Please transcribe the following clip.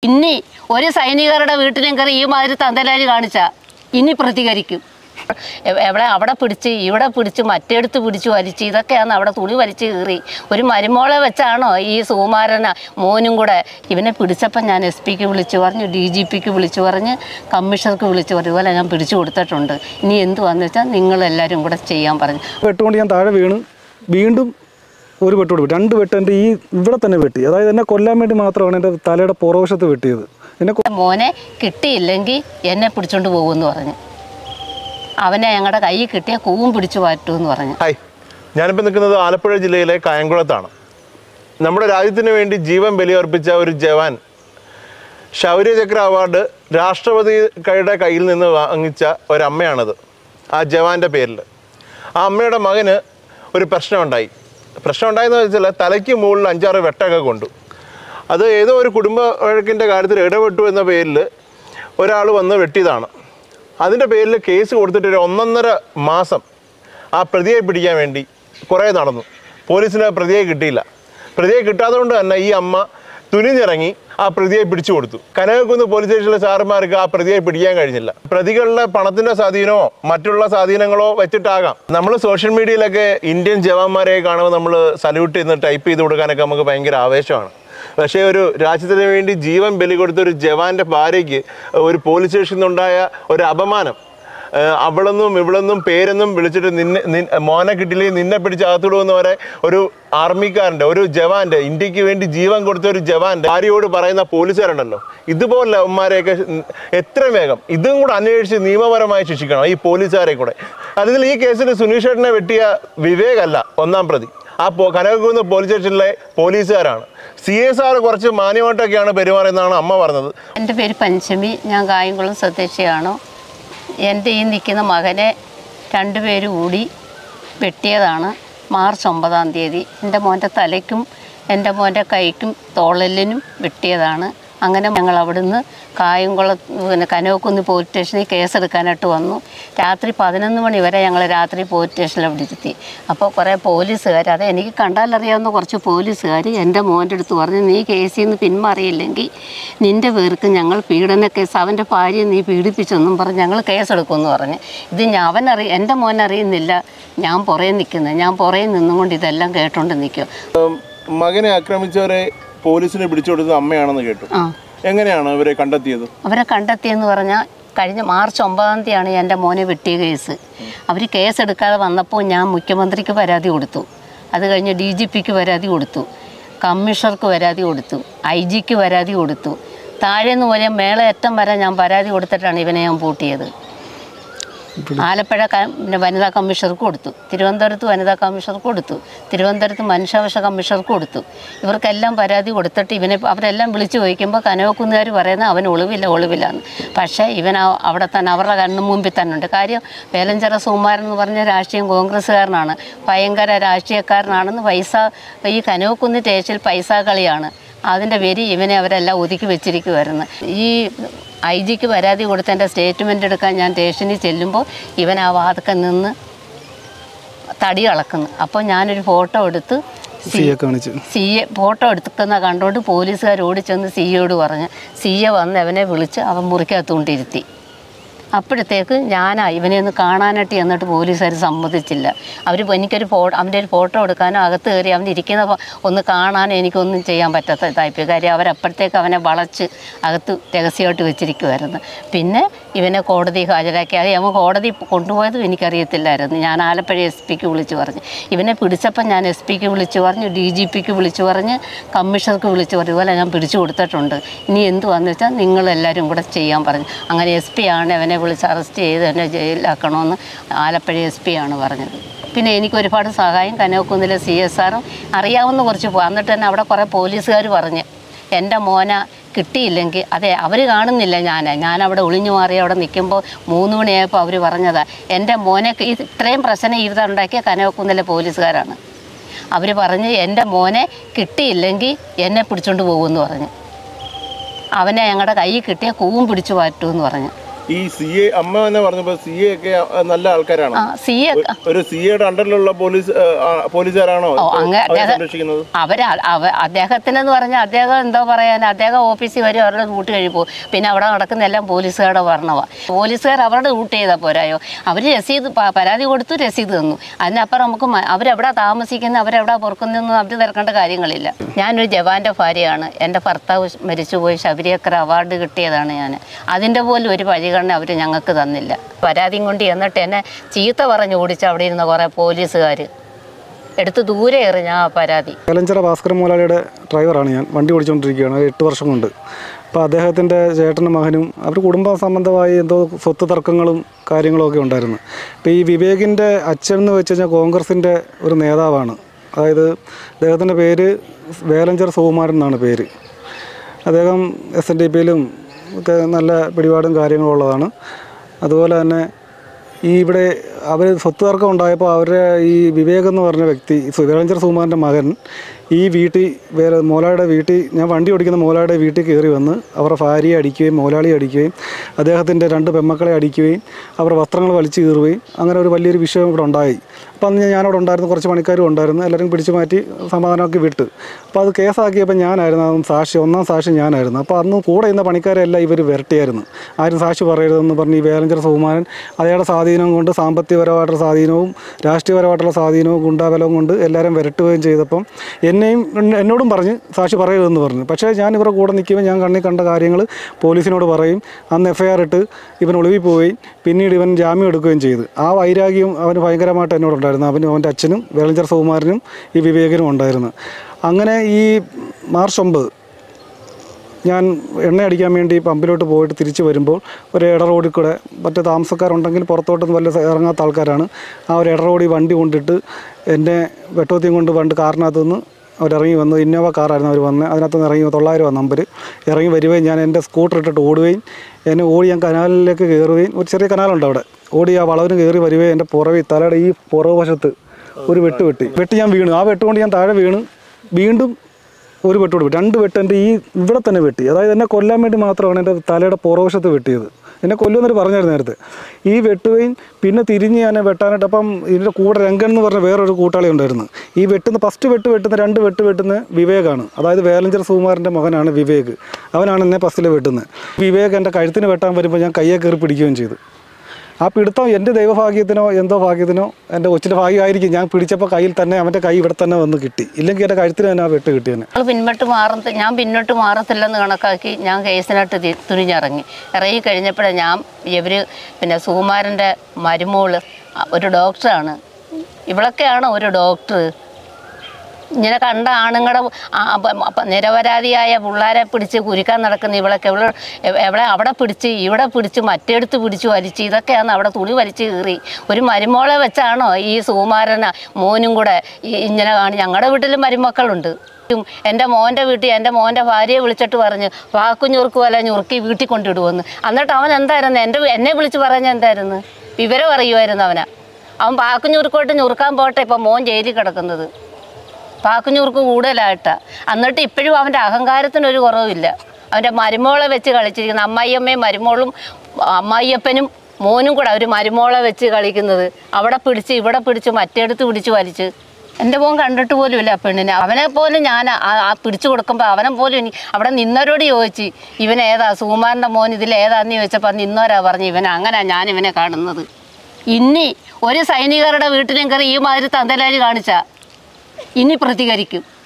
ഇനി ഒരു സൈനികരുടെ വീട്ടിലും കയറി ഈ മാതിരി തന്തലാരി കാണിച്ച ഇനി പ്രതികരിക്കും എ- എവിടെ അവിടെ പിടിച്ച് ഇവിടെ പിടിച്ച് മറ്റേടത്ത് പിടിച്ച് വലിച്ച് ഇതൊക്കെയാണ് അവിടെ തുണി വലിച്ച് കീറി ഒരു മരുമോളെ വെച്ചാണോ ഈ സുകുമാരന മോനും കൂടെ ഇവനെ പിടിച്ചപ്പോൾ ഞാൻ എസ് പിക്ക് വിളിച്ചു പറഞ്ഞു ഡി ജി പിക്ക് വിളിച്ചു പറഞ്ഞ് കമ്മീഷണർക്ക് വിളിച്ചു പറഞ്ഞു ഇതുപോലെ ഞാൻ പിടിച്ചു കൊടുത്തിട്ടുണ്ട് ഇനി എന്തുവാന്ന് വെച്ചാൽ നിങ്ങളെല്ലാവരും കൂടെ ചെയ്യാൻ പറഞ്ഞു വെട്ടുകൊണ്ട് ഞാൻ താഴെ വീണ് വീണ്ടും ഒരു വെട്ടോട് വെട്ടി രണ്ട് വെട്ട് എൻ്റെ ഈ ഇവിടെ തന്നെ വെട്ടി അതായത് എന്നെ കൊല്ലാൻ വേണ്ടി മാത്രമാണ് എൻ്റെ തലയുടെ പുറവശത്ത് വെട്ടിയത് എന്നെ കൊ- മോനെ കിട്ടിയില്ലെങ്കിൽ എന്നെ പിടിച്ചോണ്ട് പോകുമെന്ന് പറഞ്ഞു അവനെ ഞങ്ങളുടെ കൈ കിട്ടിയ കൂവും പിടിച്ചു മാറ്റുമെന്ന് പറഞ്ഞു ഹായ് ഞാനിപ്പോൾ നിൽക്കുന്നത് ആലപ്പുഴ ജില്ലയിലെ കായംകുളത്താണ് നമ്മുടെ രാജ്യത്തിന് വേണ്ടി ജീവൻ ബലിയർപ്പിച്ച ഒരു ജവാൻ ശൗര്യചക്ര അവാർഡ് രാഷ്ട്രപതിയുടെ കയ്യിൽ നിന്ന് വാങ്ങിച്ച ഒരമ്മയാണത് ആ ജവാന്റെ പേരിൽ ആ അമ്മയുടെ മകന് ഒരു പ്രശ്നമുണ്ടായി പ്രശ്നം ഉണ്ടായെന്ന് വെച്ചാൽ തലയ്ക്ക് മുകളിൽ അഞ്ചാറ് വെട്ടൊക്കെ കൊണ്ടു അത് ഏതോ ഒരു കുടുംബ വഴക്കിൻ്റെ കാര്യത്തിൽ ഇടപെട്ടു എന്ന പേരിൽ ഒരാൾ വന്ന് വെട്ടിയതാണ് അതിൻ്റെ പേരിൽ കേസ് കൊടുത്തിട്ട് ഒരു ഒന്നൊന്നര മാസം ആ പ്രതിയെ പിടിക്കാൻ വേണ്ടി കുറേ നടന്നു പോലീസിന് ആ പ്രതിയെ കിട്ടിയില്ല പ്രതിയെ കിട്ടാത്തതുകൊണ്ട് തന്നെ ഈ അമ്മ തുനിഞ്ഞിറങ്ങി ആ പ്രതിയെ പിടിച്ചു കൊടുത്തു കനകക്കുന്ന് പോലീസ് സ്റ്റേഷനിലെ സാറുമാർക്ക് ആ പ്രതിയെ പിടിക്കാൻ കഴിഞ്ഞില്ല പ്രതികളുടെ പണത്തിന്റെ സ്വാധീനമോ മറ്റുള്ള സ്വാധീനങ്ങളോ വെച്ചിട്ടാകാം നമ്മൾ സോഷ്യൽ മീഡിയയിലൊക്കെ ഇന്ത്യൻ ജവാന്മാരെ കാണുമ്പോൾ നമ്മൾ സല്യൂട്ട് ചെയ്ത് ടൈപ്പ് ചെയ്ത് കൊടുക്കാനൊക്കെ നമുക്ക് ഭയങ്കര ആവേശമാണ് പക്ഷേ ഒരു രാജ്യത്തിന് വേണ്ടി ജീവൻ ബലി കൊടുത്ത ഒരു ജവാന്റെ ഭാര്യയ്ക്ക് ഒരു പോലീസ് സ്റ്റേഷനിൽ നിന്നുണ്ടായ ഒരു അപമാനം ഏഹ് അവളെന്നും ഇവളെന്നും പേരെന്നും വിളിച്ചിട്ട് നിന്നെ നിൻ- മോനെ കിട്ടില്ലെങ്കിൽ നിന്നെ പിടിച്ച് അകത്തിടുമെന്ന് വരെ ഒരു ആർമിക്കാരൻ്റെ ഒരു ജവാന്റെ ഇന്ത്യക്ക് വേണ്ടി ജീവൻ കൊടുത്ത ഒരു ജവാന്റെ ഭാര്യയോട് പറയുന്ന പോലീസുകാരുണ്ടല്ലോ ഇതുപോലെ അവന്മാരെയൊക്കെ എത്രയും വേഗം ഇതും കൂടെ അന്വേഷിച്ച് നിയമപരമായി ശിക്ഷിക്കണം ഈ പോലീസുകാരെ കൂടെ അതിൽ ഈ കേസിൽ സുനീഷ് ചേട്ടനെ വെട്ടിയ വിവേകല്ല ഒന്നാം പ്രതി ആ പോ കനകക്കുന്ന് പോലീസ് സ്റ്റേഷനിലെ പോലീസുകാരാണ് സി എസ് ആർ കുറച്ച് മാന്യമായിട്ടൊക്കെയാണ് പെരുമാറുന്നതാണ് അമ്മ പറഞ്ഞത് എൻ്റെ പേര് പഞ്ചമി ഞാൻ കായംകുളം സ്വദേശിയാണ് എൻ്റെ ഈ നിൽക്കുന്ന മകനെ രണ്ടുപേരും കൂടി വെട്ടിയതാണ് മാർച്ച് ഒമ്പതാം തീയതി എൻ്റെ മോൻ്റെ തലയ്ക്കും എൻ്റെ മോൻ്റെ കൈക്കും തോളലിനും വെട്ടിയതാണ് അങ്ങനെ ഞങ്ങൾ അവിടുന്ന് കായംകുളം പിന്നെ കനോക്കുന്ന് പോലീസ് സ്റ്റേഷനിൽ കേസെടുക്കാനായിട്ട് വന്നു രാത്രി പതിനൊന്ന് മണി വരെ ഞങ്ങൾ രാത്രി പോലീസ് സ്റ്റേഷനിൽ അവിടെ ഇരുത്തി അപ്പോൾ കുറേ പോലീസുകാർ അത് എനിക്ക് കണ്ടാലറിയാവുന്ന കുറച്ച് പോലീസുകാർ എൻ്റെ മോൻ്റെ അടുത്ത് പറഞ്ഞു നീ കേസിൽ നിന്ന് പിന്മാറിയില്ലെങ്കിൽ നിൻ്റെ പേർക്ക് ഞങ്ങൾ പീഡന കേസ് അവൻ്റെ ഭാര്യയെ നീ പീഡിപ്പിച്ചെന്നും പറഞ്ഞ് ഞങ്ങൾ കേസെടുക്കുമെന്ന് പറഞ്ഞ് ഇത് ഞാൻ അവനറി എൻ്റെ മോൻ അറിയുന്നില്ല ഞാൻ പുറകെ നിൽക്കുന്നത് ഞാൻ പുറകെ നിന്നുകൊണ്ട് ഇതെല്ലാം കേട്ടോണ്ട് നിൽക്കും മകനെ ആക്രമിച്ചവരെ പോലീസിനെ പിടിച്ചു കൊടുത്തത് അമ്മയാണെന്ന് കേട്ടു ആ എങ്ങനെയാണ് ഇവരെ കണ്ടെത്തിയത് അവരെ കണ്ടെത്തിയെന്ന് പറഞ്ഞാൽ കഴിഞ്ഞ മാർച്ച് ഒമ്പതാം തീയതിയാണ് എൻ്റെ മോനെ വെട്ടിയ കേസ് അവർ കേസെടുക്കാതെ വന്നപ്പോൾ ഞാൻ മുഖ്യമന്ത്രിക്ക് പരാതി കൊടുത്തു അത് കഴിഞ്ഞ് ഡി ജി പിക്ക് പരാതി കൊടുത്തു കമ്മീഷണർക്ക് പരാതി കൊടുത്തു ഐ ജിക്ക് പരാതി കൊടുത്തു താഴേന്ന് പോലെ മേളയറ്റം വരെ ഞാൻ പരാതി കൊടുത്തിട്ടാണ് ഇവനെ ഞാൻ പൂട്ടിയത് ആലപ്പുഴ ക- പിന്നെ വനിതാ കമ്മീഷണർക്ക് കൊടുത്തു തിരുവനന്തപുരത്ത് വനിതാ കമ്മീഷണർക്ക് കൊടുത്തു തിരുവനന്തപുരത്ത് മനുഷ്യാവകാശ കമ്മീഷണർക്ക് കൊടുത്തു ഇവർക്കെല്ലാം പരാതി കൊടുത്തിട്ട് ഇവനെ അവരെല്ലാം വിളിച്ചു ചോദിക്കുമ്പോൾ കനവക്കുന്നുകാർ പറയുന്നത് അവൻ ഒളിവില്ല ഒളിവില്ലാന്ന് പക്ഷേ ഇവൻ ആ- അവിടെ തന്നെ അവരുടെ കണ്ണു മുമ്പിൽ തന്നെ ഉണ്ട് കാര്യം വേലഞ്ചിറ സുകുമാരൻ എന്ന് പറഞ്ഞ രാഷ്ട്രീയം കോൺഗ്രസ്സുകാരനാണ് ഭയങ്കര രാഷ്ട്രീയക്കാരനാണെന്ന് പൈസ ഈ കനവക്കുന്ന് സ്റ്റേഷനിൽ പൈസ കളിയാണ് അതിൻ്റെ പേര് ഇവനെ അവരെല്ലാം ഒതുക്കി വെച്ചിരിക്കുമായിരുന്നു ഈ ഐ ജിക്ക് പരാതി കൊടുത്തതിൻ്റെ സ്റ്റേറ്റ്മെൻ്റ് എടുക്കാൻ ഞാൻ സ്റ്റേഷനിൽ ചെല്ലുമ്പോൾ ഇവൻ ആ വാതൊക്കെ നിന്ന് തടി അളക്കുന്നു അപ്പോൾ ഞാനൊരു ഫോട്ടോ എടുത്ത് സി എ കാണിച്ച് സി എ ഫോട്ടോ എടുക്കുന്ന കണ്ടുകൊണ്ട് പോലീസുകാർ ഓടിച്ചെന്ന് സി എയോട് പറഞ്ഞ് സി എ വന്ന് അവനെ വിളിച്ച് അവൻ മുറിക്കകത്തുകൊണ്ടിരുത്തി അപ്പോഴത്തേക്ക് ഞാനാ ഇവനെ ഒന്ന് കാണാനായിട്ട് ചെന്നിട്ട് പോലീസുകാർ സമ്മതിച്ചില്ല അവർ എനിക്കൊരു ഫോട്ടോ അവൻ്റെ ഒരു ഫോട്ടോ എടുക്കാനോ അകത്ത് കയറി അവൻ ഇരിക്കുന്ന ഫോ- ഒന്ന് കാണാനോ എനിക്കൊന്നും ചെയ്യാൻ പറ്റാത്ത ഇതായിപ്പോയി കാര്യം അവരപ്പോഴത്തേക്ക് അവനെ വളച്ച് അകത്ത് രഹസ്യമായിട്ട് വെച്ചിരിക്കുമായിരുന്നു പിന്നെ ഇവനെ കോടതി ഹാജരാക്കി അത് അവൻ കോടതി കൊണ്ടുപോയതും എനിക്കറിയത്തില്ലായിരുന്നു ഞാൻ ആലപ്പുഴ എസ് പിക്ക് വിളിച്ചു പറഞ്ഞു ഇവനെ പിടിച്ചപ്പോൾ ഞാൻ എസ് പിക്ക് വിളിച്ചു പറഞ്ഞു ഡി ജി പിക്ക് വിളിച്ചു പറഞ്ഞ് കമ്മീഷണർക്ക് വിളിച്ചു പറഞ്ഞു ഇതുപോലെ ഞാൻ പിടിച്ചു കൊടുത്തിട്ടുണ്ട് ഇനി എന്തുവാന്ന് വെച്ചാൽ നിങ്ങളെല്ലാവരും കൂടെ ചെയ്യാൻ പറഞ്ഞു അങ്ങനെ എസ് പി ആണ് അവനെ വിളിച്ച് അറസ്റ്റ് ചെയ്ത് എന്നെ ജയിലിലാക്കണമെന്ന് ആലപ്പുഴ എസ് പി ആണ് പറഞ്ഞത് പിന്നെ എനിക്ക് ഒരുപാട് സഹായം കനകക്കുന്നിലെ സി എസ് ആറും അറിയാവുന്ന കുറച്ച് പോ- എന്നിട്ട് തന്നെ അവിടെ കുറേ പോലീസുകാർ പറഞ്ഞ് എൻ്റെ മോന കിട്ടിയില്ലെങ്കിൽ അതെ അവർ കാണുന്നില്ല ഞാൻ ഞാൻ അവിടെ ഒളിഞ്ഞു മാറി അവിടെ നിൽക്കുമ്പോൾ മൂന്ന് മണിയായപ്പോൾ അവർ പറഞ്ഞതാ എൻ്റെ മോനെ ഈ ഇത്രയും പ്രശ്നം ഇരുന്നുണ്ടാക്കിയ കനകക്കുന്നിലെ പോലീസുകാരാണ് അവർ പറഞ്ഞ് എൻ്റെ മോനെ കിട്ടിയില്ലെങ്കിൽ എന്നെ പിടിച്ചോണ്ട് പോകുമെന്ന് പറഞ്ഞു അവനെ ഞങ്ങളുടെ കൈ കിട്ടിയ കൂവും പിടിച്ചു മാറ്റുമെന്ന് പറഞ്ഞു ഈ സി എ അമ്മ എന്ന് പറഞ്ഞപ്പോൾ സി എ ഒക്കെ ആ, നല്ല ആൾക്കാരാണ് ആ സി എ ഒരു സി എയുടെ അണ്ടറിലുള്ള പോലീസ് ആ, ആ, പോലീസുകാരാണോ ഓ, അങ്ങ് അവരെ അദ്ദേഹം- സംരക്ഷിക്കുന്നത് അവർ അദ്ദേഹത്തിനെന്ന് പറഞ്ഞാൽ അദ്ദേഹം എന്തോ പറയാൻ അദ്ദേഹം ഓഫീസിൽ വരും അവരുടെ ഡ്യൂട്ടി കഴിയുമ്പോൾ പിന്നെ അവിടെ നടക്കുന്ന എല്ലാം പോലീസുകാരുടെ ഭരണമാണ് പോലീസുകാർ അവരുടെ ഡ്യൂട്ടി ചെയ്താൽ പോരായോ അവർ രസീത് പ- പരാതി കൊടുത്തു രസീത് തന്നു അതിനപ്പുറം നമുക്ക് മ- അവരെവിടെ താമസിക്കുന്ന അവരെവിടെ പുറക്കുന്നതെന്ന് അവർ തിരക്കേണ്ട കാര്യങ്ങളില്ല ഞാനൊരു ജവാന്റെ ഭാര്യയാണ് എൻ്റെ ഭർത്താവ് മരിച്ചുപോയി ശബരിയക്കർ അവാർഡ് കിട്ടിയതാണ് ഞാൻ അതിൻ്റെ പോലും ഒരു പരിഗണന അവർ ഞങ്ങൾക്ക് തന്നില്ല പരാതിയും കൊണ്ട് എന്നിട്ട് എന്നെ ചീത്ത പറഞ്ഞ് ഓടിച്ച് അവിടെ ഇരുന്ന കുറേ പോലീസുകാർ എടുത്ത് ദൂരെ എറിഞ്ഞ ആ പരാതി വേലഞ്ചിറ ഭാസ്കരൻ മുതലാളിയുടെ ഡ്രൈവറാണ് ഞാൻ വണ്ടി ഓടിച്ചുകൊണ്ടിരിക്കുകയാണ് ഒരു എട്ട് വർഷം കൊണ്ട് അപ്പോൾ അദ്ദേഹത്തിൻ്റെ ചേട്ടനും മകനും അവർ കുടുംബ സംബന്ധമായി എന്തോ സ്വത്ത് തർക്കങ്ങളും കാര്യങ്ങളൊക്കെ ഉണ്ടായിരുന്നു ഇപ്പോൾ ഈ വിവേകിൻ്റെ അച്ഛൻ എന്ന് വെച്ച് കഴിഞ്ഞാൽ കോൺഗ്രസിൻ്റെ ഒരു നേതാവാണ് അതായത് അദ്ദേഹത്തിൻ്റെ പേര് വേലഞ്ചർ സുകുമാരൻ എന്നാണ് പേര് അദ്ദേഹം എസ് എൻ ഡി പിയിലും ഒക്കെ നല്ല പിടിപാടും കാര്യങ്ങളും ഉള്ളതാണ് അതുപോലെ തന്നെ ഈ ഇവിടെ അവർ സ്വത്ത് തർക്കം ഉണ്ടായപ്പോൾ അവരുടെ ഈ വിവേക് എന്ന് പറഞ്ഞ വ്യക്തി സുരേന്ദ്ര സുകുമാരൻ്റെ മകൻ ഈ വീട്ടിൽ വേറെ മോലായുടെ വീട്ടിൽ ഞാൻ വണ്ടി ഓടിക്കുന്ന മോലായുടെ വീട്ടിൽ കയറി വന്ന് അവരുടെ ഭാര്യയെ അടിക്കുകയും മോലാളിയെ അടിക്കുകയും അദ്ദേഹത്തിൻ്റെ രണ്ട് പെമ്മക്കളെ അടിക്കുകയും അവരുടെ വസ്ത്രങ്ങൾ വലിച്ചു കീറുകയും അങ്ങനെ ഒരു വലിയൊരു വിഷയം ഇവിടെ ഉണ്ടായി അപ്പോൾ അന്ന് ഞാനവിടെ ഉണ്ടായിരുന്നു കുറച്ച് പണിക്കാരും ഉണ്ടായിരുന്നു എല്ലാവരും പിടിച്ചു മാറ്റി സമാധാനമാക്കി വിട്ട് അപ്പോൾ അത് കേസാക്കിയപ്പോൾ ഞാനായിരുന്നു അതും സാക്ഷി ഒന്നാം സാക്ഷി ഞാനായിരുന്നു അപ്പോൾ അന്ന് കൂടെ ഇന്ന പണിക്കാരെല്ലാം ഇവർ വരട്ടിയായിരുന്നു ആരും സാക്ഷി പറയരുതെന്ന് പറഞ്ഞ് ഈ വേലഞ്ചർ സുകുമാരൻ അയാളുടെ സ്വാധീനം കൊണ്ട് സാമ്പത്തികപരമായിട്ടുള്ള സ്വാധീനവും രാഷ്ട്രീയപരമായിട്ടുള്ള സ്വാധീനവും ഗുണ്ടാബലവും കൊണ്ട് എല്ലാവരും വരട്ടുകയും ചെയ്തപ്പം എന്നെയും എന്നെ- എന്നോടും പറഞ്ഞ് സാക്ഷി പറയരുതെന്ന് പറഞ്ഞു പക്ഷേ ഞാൻ ഇവരുടെ കൂടെ നിൽക്കുമ്പോൾ ഞാൻ കണ്ണി കണ്ട കാര്യങ്ങൾ പോലീസിനോട് പറയും അന്ന് എഫ് ഐ ആർ ഇട്ട് ഇവൻ ഒളിവിൽ പോവുകയും പിന്നീട് ഇവൻ ജാമ്യം എടുക്കുകയും ചെയ്തു ആ വൈരാഗ്യം അവന് ഭയങ്കരമായിട്ട് എന്നോടുണ്ടായിരുന്നു അവനും അവൻ്റെ അച്ഛനും വേലഞ്ചർ സുകുമാരനും ഈ വിവേകനും ഉണ്ടായിരുന്നു അങ്ങനെ ഈ മാർച്ച് ഒമ്പത് ഞാൻ എണ്ണ അടിക്കാൻ വേണ്ടി പമ്പിലോട്ട് പോയിട്ട് തിരിച്ച് വരുമ്പോൾ ഒരു ഇട റോഡിൽ കൂടെ മറ്റേ താമസക്കാരുണ്ടെങ്കിൽ പുറത്തോട്ടൊന്നും വല്ല ഇറങ്ങാത്ത ആൾക്കാരാണ് ആ ഒരു ഇട റോഡിൽ വണ്ടി കൊണ്ടിട്ട് എന്നെ വെട്ടോത്തിയും കൊണ്ട് പണ്ട് കാറിനകത്ത് നിന്ന് അവരിറങ്ങി വന്നു ഇന്നോവ കാറായിരുന്നു അവർ വന്നത് അതിനകത്ത് നിന്ന് ഇറങ്ങി തൊള്ളായിരം നമ്പർ ഇറങ്ങി വരികയും ഞാൻ എൻ്റെ സ്കൂട്ടർ ഇട്ടിട്ട് ഓടുകയും എന്നെ ഓടി ഞാൻ കനാലിലേക്ക് കയറുകയും ഒരു ചെറിയ കനാലുണ്ട് അവിടെ ഓടി ആ വളവിന് കയറി വരികയും എൻ്റെ പുറവെ തലയുടെ ഈ പുറകു വശത്ത് ഒരു വെട്ട് വെട്ടി വെട്ടി ഞാൻ വീണു ആ വെട്ട് കൊണ്ട് ഞാൻ താഴെ വീണ് വീണ്ടും ഒരു വെട്ടോട് വെട്ടി രണ്ട് വെട്ട് എൻ്റെ ഈ ഇവിടെ തന്നെ വെട്ടി അതായത് എന്നെ കൊല്ലാൻ വേണ്ടി മാത്രമാണ് എൻ്റെ തലയുടെ പുറവശത്ത് വെട്ടിയത് എന്നെ കൊല്ലുമെന്നൊരു പറഞ്ഞായിരുന്നു നേരത്തെ ഈ വെട്ടുകയും പിന്നെ തിരിഞ്ഞ് ഞാൻ വെട്ടാനായിട്ട് അപ്പം ഇതിൻ്റെ കൂടെ രംഗൻ എന്ന് പറഞ്ഞ വേറൊരു കൂട്ടാളി ഉണ്ടായിരുന്നു ഈ വെട്ടുന്ന ഫസ്റ്റ് വെട്ട് വെട്ടുന്ന രണ്ട് വെട്ട് വെട്ടുന്ന വിവേകാണ് അതായത് വേലഞ്ചർ സുകുമാരൻ്റെ മകനാണ് വിവേക് അവനാണ് എന്നെ ഫസ്റ്റിൽ വെട്ടുന്നത് വിവേക് എൻ്റെ കഴുത്തിന് വെട്ടാൻ വരുമ്പോൾ ഞാൻ കയ്യെ കയറി പിടിക്കുകയും ചെയ്തു ആ പിടുത്തം എൻ്റെ ദൈവഭാഗ്യത്തിനോ എന്തോ ഭാഗ്യത്തിനോ എൻ്റെ കൊച്ചിൻ്റെ ഭാഗ്യമായിരിക്കും ഞാൻ പിടിച്ചപ്പോൾ കയ്യിൽ തന്നെ അവൻ്റെ കൈ ഇവിടെ തന്നെ വന്ന് കിട്ടി ഇല്ലെങ്കിൽ എൻ്റെ കഴുത്തിന് തന്നെ ആ വെട്ട് കിട്ടി തന്നെ ഞങ്ങൾ പിന്നോട്ട് മാറത്ത ഞാൻ പിന്നോട്ട് മാറത്തില്ലെന്ന് കണക്കാക്കി ഞാൻ കേസിനായിട്ട് തി- തുനിഞ്ഞിറങ്ങി ഇറങ്ങി കഴിഞ്ഞപ്പോഴേ ഞാൻ ഇവർ പിന്നെ സുകുമാരൻ്റെ മരുമോള് അ- ഒരു ഡോക്ടറാണ് ഇവളൊക്കെയാണ് ഒരു ഡോക്ടർ ഇങ്ങനെ കണ്ട ആണുങ്ങളുടെ ആ- അപ്പ- അപ്പ നിരപരാധിയായ പിള്ളേരെ പിടിച്ച് കുരുക്കാൻ നടക്കുന്ന ഇവളൊക്കെ ഇവള് എവ- എവളെ അവിടെ പിടിച്ച് ഇവിടെ പിടിച്ച് മറ്റെടുത്ത് പിടിച്ച് വലിച്ച് ഇതൊക്കെയാണ് അവിടെ തുണി വലിച്ച് കീറി ഒരു മരുമോളെ വെച്ചാണോ ഈ സുകുമാരന മോനും കൂടെ ഈ- ഇങ്ങനെ കാണി ഞങ്ങളുടെ വീട്ടിലും മരുമക്കളുണ്ട് ഉം, എൻ്റെ മോൻ്റെ വീട്ടിൽ എൻ്റെ മോൻ്റെ ഭാര്യയെ വിളിച്ചിട്ട് പറഞ്ഞ് വാക്കുഞ്ഞുറുക്ക് പോലെ ഞുറുക്കി വീട്ടിൽ കൊണ്ടിടുമെന്ന് എന്നിട്ട് അവൻ എന്തായിരുന്നു എൻ്റെ എന്നെ വിളിച്ച് പറഞ്ഞ എന്തായിരുന്നു വിവരം അറിയുമായിരുന്നു അവനാ അവൻ പാക്കുഞ്ഞുറുക്കോട്ട് ഞുറുക്കാൻ പോട്ടെ ഇപ്പം മോൻ ജയിലിൽ കിടക്കുന്നത് പാക്കുഞ്ഞൂർക്ക് കൂടുതലായിട്ടാണ് എന്നിട്ട് ഇപ്പോഴും അവൻ്റെ അഹങ്കാരത്തിനൊരു കുറവില്ല അവൻ്റെ മരുമോളെ വെച്ച് കളിച്ചിരിക്കുന്ന അമ്മായിയമ്മയും മരുമോളും അമ്മായിയപ്പനും മോനും കൂടെ അവർ മരുമോളെ വെച്ച് കളിക്കുന്നത് അവിടെ പിടിച്ച് ഇവിടെ പിടിച്ച് മറ്റേടത്ത് പിടിച്ച് വലിച്ച് എൻ്റെ മോൻ കണ്ടിട്ട് പോലും ഇല്ല ആ പെണ്ണിനെ അവനെ പോലും ഞാൻ ആ- ആ പിടിച്ചു കൊടുക്കുമ്പോൾ അവനെ പോലും ഇനി അവിടെ നിന്നവരോട് ചോദിച്ച് ഇവൻ ഏതാ സുകുമാരൻ്റെ മോൻ ഇതിൽ ഏതാന്ന് ചോദിച്ചപ്പോൾ നിന്നോരാ പറഞ്ഞു ഇവൻ അങ്ങനെ ഞാൻ ഇവനെ കാണുന്നത് ഇനി ഒരു സൈനികരുടെ വീട്ടിലും കയറി ഈ മാതിരി തന്തലാരി കാണിച്ചാൽ ഇനി പ്രതികരിക്കും